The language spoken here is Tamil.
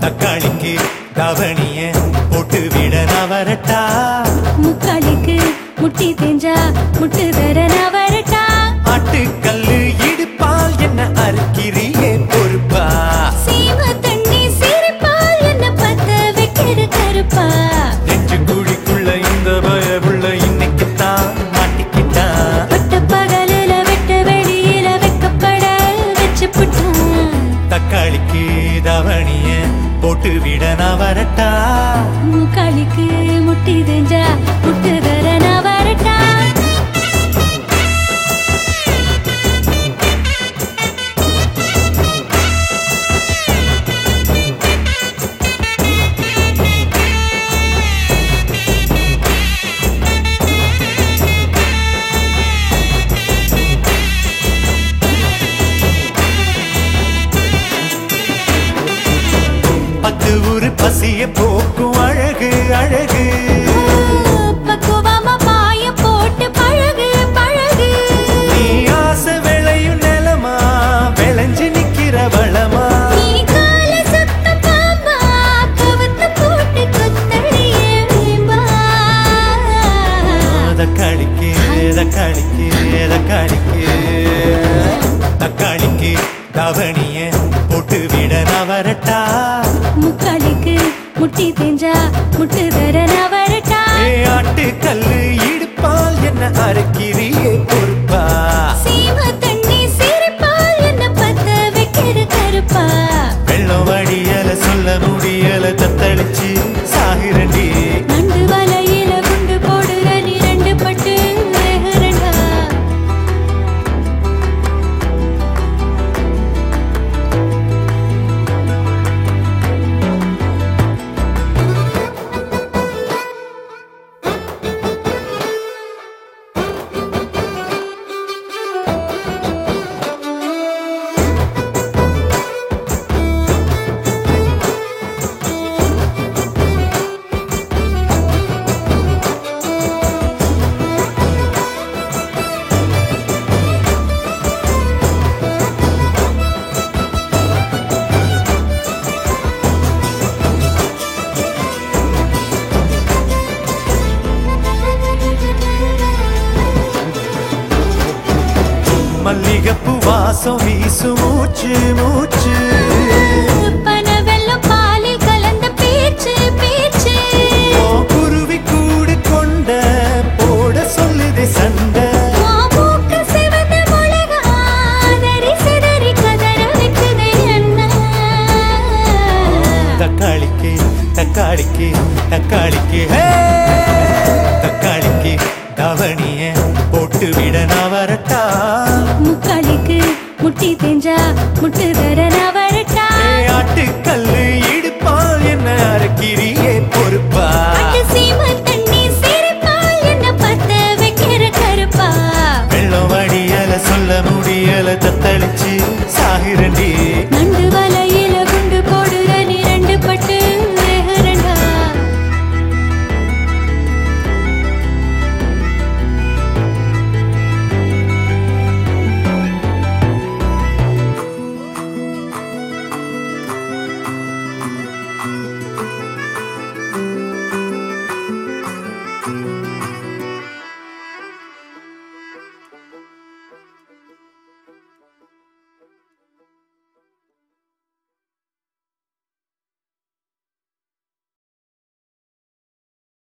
தக்காளிக்கு தவணிய போட்டு விட நான் வரட்டா முக்காலிக்கு முட்டி தேஞ்சா முட்டு தர நான் வரட்டா ஆட்டுக்கல்லு இடுப்பால் என்ன அறுக்கிறியே பொறுப்பா சீம தண்ணி சிரிப்பால் என்ன பத்த வைக்கிற கருப்பா நெஞ்சு குழிக்குள்ள இந்த பயவுள்ள இன்னைக்கு தான் மாட்டிக்கிட்டான் பட்ட பகலில வெட்ட வெளியில வைக்கப்பட வச்சு புட்டான் தக்காளிக்கு தவணிய போட்டு விட நான் வரட்டா முக்காலிக்கு முட்டி தேஞ்சா முட்டு தர நான் வரட்டா பத்து ஊரு பசிய போக்கும் அழகு அழகு பக்குவமா பாய போட்டு பழகு பழகு நீ ஆசை விளையும் நிலமா விளைஞ்சு நிக்கிற வளமா நீ கால சுத்த பாம்பா கவுத்து போட்டு கொத்தடியே வீம்பா தக்காளிக்கு தக்காளிக்கு தக்காளிக்கு தக்காளிக்கு தவணிய போட்டு விட நான் வரட்டா முக்காலிக்கு முட்டி தேஞ்சா முட்டு தர நான் வரட்டா ஏ ஆட்டு கல்லு இடுப்பால் என்ன அரைக்கிறியே பொறுப்பா சீம தண்ணி சிரிப்பால் என்ன பத்த வைக்கிற கருப்பா வெள்ளம் வடியல சொல்ல முடியல தத்தளிச்சு சாகிரண்டி நண்டு வலையில குண்டு போடுற நீ ரெண்டு பட்டு வேகரண்டா மல்லிகைப்பூ வாசம் வீசு மூச்சு மூச்சு பனவெல்லம் பாலில் கலந்த பேச்சு பேச்சு ஓ குருவி கூடு கொண்ட போட சொல்லுதே சண்டை உன் மூக்கு சிவந்த மிளகா, அதறி சிதறி கதற வைக்குதே அண்ணா. தக்காளிக்கு தக்காளிக்கு தக்காளிக்கு ஹே! தக்காளிக்கு தவணிய போட்டு விட நான் வரட்டா முக்காலிக்கு முட்டி தேஞ்சா முட்டு தர நான் வரட்டா ஏ ஆட்டுக்கல்லு இடு